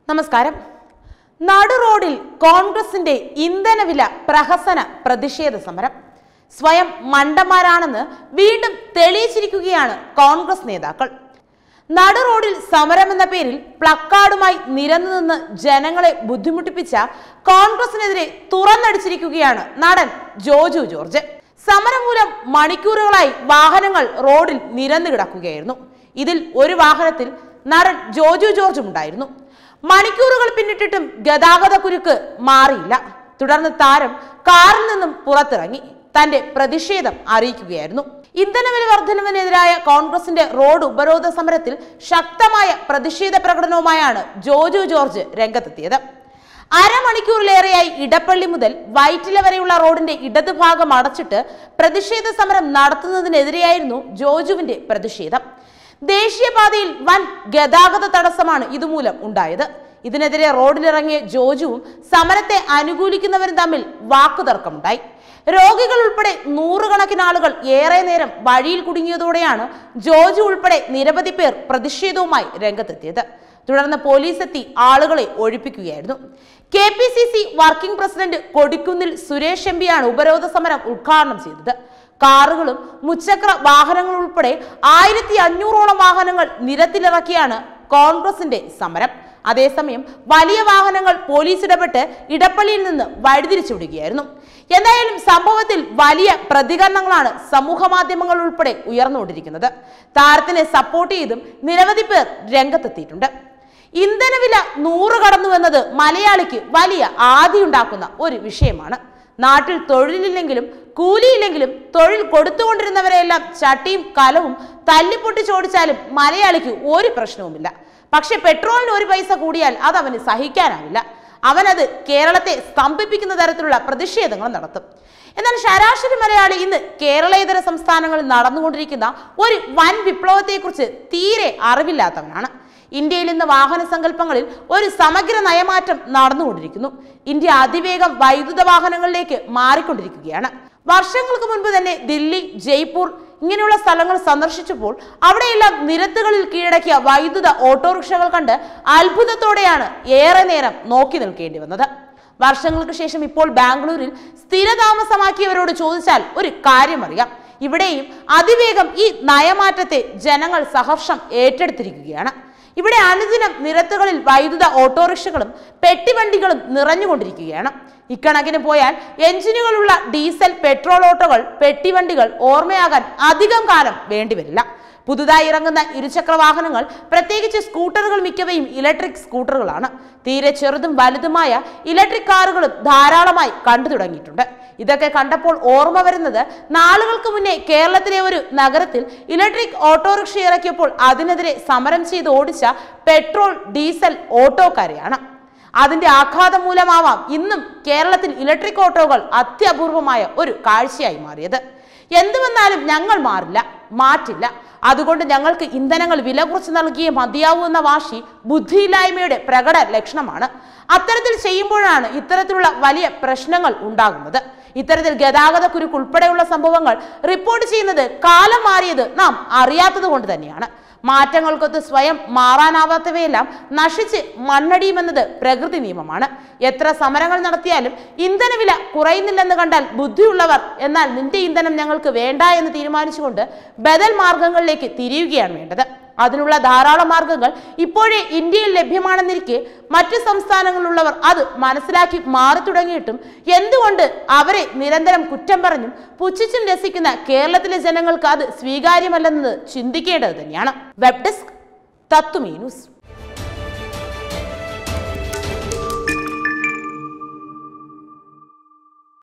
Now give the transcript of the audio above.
നമസ്കാരം നടു റോഡിൽ കോൺഗ്രസിന്റെ ഇന്ധനവില പ്രഹസന പ്രതിഷേധ സമരം സ്വയം മണ്ടന്മാരാണെന്ന് വീണ്ടും തെളിയിച്ചിരിക്കുകയാണ് കോൺഗ്രസ് നേതാക്കൾ നടു റോഡിൽ സമരമെന്ന പേരിൽ പ്ലക്കാർഡുമായി നിരന്നു നിന്ന് ജനങ്ങളെ ബുദ്ധിമുട്ടിപ്പിച്ച കോൺഗ്രസിനെതിരെ തുറന്നടിച്ചിരിക്കുകയാണ് നടൻ ജോജു ജോർജ് സമരം മൂലം മണിക്കൂറുകളായി വാഹനങ്ങൾ റോഡിൽ നിരന്നു കിടക്കുകയായിരുന്നു ഇതിൽ ഒരു വാഹനത്തിൽ നടൻ ജോജു ജോർജും ഉണ്ടായിരുന്നു മണിക്കൂറുകൾ പിന്നിട്ടിട്ടും ഗതാഗത കുരുക്ക് മാറിയില്ല തുടർന്ന് താരം കാറിൽ നിന്നും പുറത്തിറങ്ങി തന്റെ പ്രതിഷേധം അറിയിക്കുകയായിരുന്നു ഇന്ധനവില വർധനവിനെതിരായ കോൺഗ്രസിന്റെ റോഡ് ഉപരോധ സമരത്തിൽ ശക്തമായ പ്രതിഷേധ പ്രകടനവുമായാണ് ജോജു ജോർജ് രംഗത്തെത്തിയത് അരമണിക്കൂറിലേറെയായി ഇടപ്പള്ളി മുതൽ വൈറ്റില വരെയുള്ള റോഡിന്റെ ഇടതുഭാഗം അടച്ചിട്ട് പ്രതിഷേധ സമരം നടത്തുന്നതിനെതിരെയായിരുന്നു ജോജുവിന്റെ പ്രതിഷേധം ദേശീയപാതയിൽ വൻ ഗതാഗത തടസ്സമാണ് ഇതുമൂലം ഉണ്ടായത് ഇതിനെതിരെ റോഡിലിറങ്ങിയ ജോജുവും സമരത്തെ അനുകൂലിക്കുന്നവരും തമ്മിൽ വാക്കുതർക്കമുണ്ടായി രോഗികൾ ഉൾപ്പെടെ നൂറുകണക്കിന് ആളുകൾ ഏറെ നേരം വഴിയിൽ കുടുങ്ങിയതോടെയാണ് ജോജു ഉൾപ്പെടെ നിരവധി പേർ പ്രതിഷേധവുമായി രംഗത്തെത്തിയത് തുടർന്ന് പോലീസ് എത്തി ആളുകളെ ഒഴിപ്പിക്കുകയായിരുന്നു K P C C working president Kodikunnil Suresh M പിയാണ് ഉപരോധ സമരം ഉദ്ഘാടനം ചെയ്തത് കാറുകളും മുച്ചക്ര വാഹനങ്ങൾ ഉൾപ്പെടെ ആയിരത്തി അഞ്ഞൂറോളം വാഹനങ്ങൾ നിരത്തിലിറക്കിയാണ് കോൺഗ്രസിന്റെ സമരം അതേസമയം വലിയ വാഹനങ്ങൾ പോലീസ് ഇടപെട്ട് ഇടപ്പള്ളിയിൽ നിന്ന് വഴിതിരിച്ചു വിടുകയായിരുന്നു എന്തായാലും സംഭവത്തിൽ വലിയ പ്രതികരണങ്ങളാണ് സമൂഹ മാധ്യമങ്ങൾ ഉൾപ്പെടെ ഉയർന്നുകൊണ്ടിരിക്കുന്നത് താരത്തിനെ സപ്പോർട്ട് ചെയ്തും നിരവധി പേർ രംഗത്തെത്തിയിട്ടുണ്ട് ഇന്ധനവില നൂറ് കടന്നു എന്നത് മലയാളിക്ക് വലിയ ആദിയുണ്ടാക്കുന്ന ഒരു വിഷയമാണ് നാട്ടിൽ തൊഴിലില്ലെങ്കിലും കൂലിയില്ലെങ്കിലും തൊഴിൽ കൊടുത്തുകൊണ്ടിരുന്നവരെല്ലാം ചട്ടിയും കലവും തല്ലിപ്പൊട്ടിച്ചോടിച്ചാലും മലയാളിക്ക് ഒരു പ്രശ്നവുമില്ല പക്ഷെ പെട്രോളിന് ഒരു പൈസ കൂടിയാൽ അത് അവന് സഹിക്കാനാവില്ല അവനത് കേരളത്തെ സ്തംഭിപ്പിക്കുന്ന തരത്തിലുള്ള പ്രതിഷേധങ്ങൾ നടത്തും എന്നാൽ ശരാശരി മലയാളി ഇന്ന് കേരളേതര സംസ്ഥാനങ്ങളിൽ നടന്നുകൊണ്ടിരിക്കുന്ന ഒരു വൻ വിപ്ലവത്തെക്കുറിച്ച് തീരെ അറിവില്ലാത്തവനാണ് ഇന്ത്യയിൽ ഇന്ന് വാഹന സങ്കല്പങ്ങളിൽ ഒരു സമഗ്ര നയമാറ്റം നടന്നുകൊണ്ടിരിക്കുന്നു ഇന്ത്യ അതിവേഗം വൈദ്യുത വാഹനങ്ങളിലേക്ക് മാറിക്കൊണ്ടിരിക്കുകയാണ് വർഷങ്ങൾക്ക് മുൻപ് തന്നെ ദില്ലി ജയ്പൂർ ഇങ്ങനെയുള്ള സ്ഥലങ്ങൾ സന്ദർശിച്ചപ്പോൾ അവിടെയെല്ലാം നിരത്തുകളിൽ കീഴടക്കിയ വൈദ്യുത ഓട്ടോറിക്ഷകൾ കണ്ട് അത്ഭുതത്തോടെയാണ് ഏറെ നേരം നോക്കി നിൽക്കേണ്ടി വന്നത് വർഷങ്ങൾക്ക് ശേഷം ഇപ്പോൾ ബാംഗ്ലൂരിൽ സ്ഥിരതാമസമാക്കിയവരോട് ചോദിച്ചാൽ ഒരു കാര്യം അറിയാം ഇവിടെയും അതിവേഗം ഈ നയമാറ്റത്തെ ജനങ്ങൾ സഹർഷം ഏറ്റെടുത്തിരിക്കുകയാണ് ഇവിടെ അനുദിനം നിരത്തുകളിൽ വൈദ്യുത ഓട്ടോറിക്ഷകളും പെട്ടിവണ്ടികളും നിറഞ്ഞുകൊണ്ടിരിക്കുകയാണ് ഇക്കണക്കിന് പോയാൽ എഞ്ചിനുകളുള്ള ഡീസൽ പെട്രോൾ ഓട്ടോകൾ പെട്ടിവണ്ടികൾ ഓർമ്മയാകാൻ അധികം കാലം വേണ്ടിവരില്ല പുതുതായി ഇറങ്ങുന്ന ഇരുചക്ര വാഹനങ്ങൾ പ്രത്യേകിച്ച് സ്കൂട്ടറുകൾ മിക്കവയും ഇലക്ട്രിക് സ്കൂട്ടറുകളാണ് തീരെ ചെറുതും വലുതുമായ ഇലക്ട്രിക് കാറുകളും ധാരാളമായി കണ്ടു തുടങ്ങിയിട്ടുണ്ട് ഇതൊക്കെ കണ്ടപ്പോൾ ഓർമ്മ വരുന്നത് നാളുകൾക്ക് മുന്നേ കേരളത്തിലെ ഒരു നഗരത്തിൽ ഇലക്ട്രിക് ഓട്ടോറിക്ഷ ഇറക്കിയപ്പോൾ അതിനെതിരെ സമരം ചെയ്ത് ഓടിച്ച പെട്രോൾ ഡീസൽ ഓട്ടോക്കാരെയാണ് അതിന്റെ ആഘാതം മൂലമാവാം ഇന്നും കേരളത്തിൽ ഇലക്ട്രിക് ഓട്ടോകൾ അത്യപൂർവമായ ഒരു കാഴ്ചയായി മാറിയത് എന്തു വന്നാലും ഞങ്ങൾ മാറില്ല മാറ്റില്ല അതുകൊണ്ട് ഞങ്ങൾക്ക് ഇന്ധനങ്ങൾ വില കുറച്ച് നൽകിയേ മതിയാവൂ എന്ന വാശി ബുദ്ധിയില്ലായ്മയുടെ പ്രകട ലക്ഷണമാണ് അത്തരത്തിൽ ചെയ്യുമ്പോഴാണ് ഇത്തരത്തിലുള്ള വലിയ പ്രശ്നങ്ങൾ ഉണ്ടാകുന്നത് ഇത്തരത്തിൽ ഗതാഗത കുരുക്ക് ഉൾപ്പെടെയുള്ള സംഭവങ്ങൾ റിപ്പോർട്ട് ചെയ്യുന്നത് കാലം മാറിയത് നാം അറിയാത്തത് കൊണ്ട് തന്നെയാണ് മാറ്റങ്ങൾക്കൊത്ത് സ്വയം മാറാനാവാത്തവയെല്ലാം നശിച്ച് മണ്ണടിയുമെന്നത് പ്രകൃതി നിയമമാണ് എത്ര സമരങ്ങൾ നടത്തിയാലും ഇന്ധനവില കുറയുന്നില്ലെന്ന് കണ്ടാൽ ബുദ്ധിയുള്ളവർ എന്നാൽ നിന്റെ ഇന്ധനം ഞങ്ങൾക്ക് വേണ്ട എന്ന് തീരുമാനിച്ചുകൊണ്ട് ബദൽ മാർഗങ്ങളിലേക്ക് തിരിയുകയാണ് വേണ്ടത് അതിനുള്ള ധാരാളം മാർഗങ്ങൾ ഇപ്പോഴേ ഇന്ത്യയിൽ ലഭ്യമാണെന്നിരിക്കെ മറ്റ് സംസ്ഥാനങ്ങളിലുള്ളവർ അത് മനസ്സിലാക്കി മാറി തുടങ്ങിയിട്ടും എന്തുകൊണ്ട് അവരെ നിരന്തരം കുറ്റം പറഞ്ഞും പുച്ഛിച്ചും രസിക്കുന്ന കേരളത്തിലെ ജനങ്ങൾക്ക് അത് സ്വീകാര്യമല്ലെന്നത് ചിന്തിക്കേണ്ടത് തന്നെയാണ് വെബ് ഡെസ്ക് തത്തുമീ ന്യൂസ്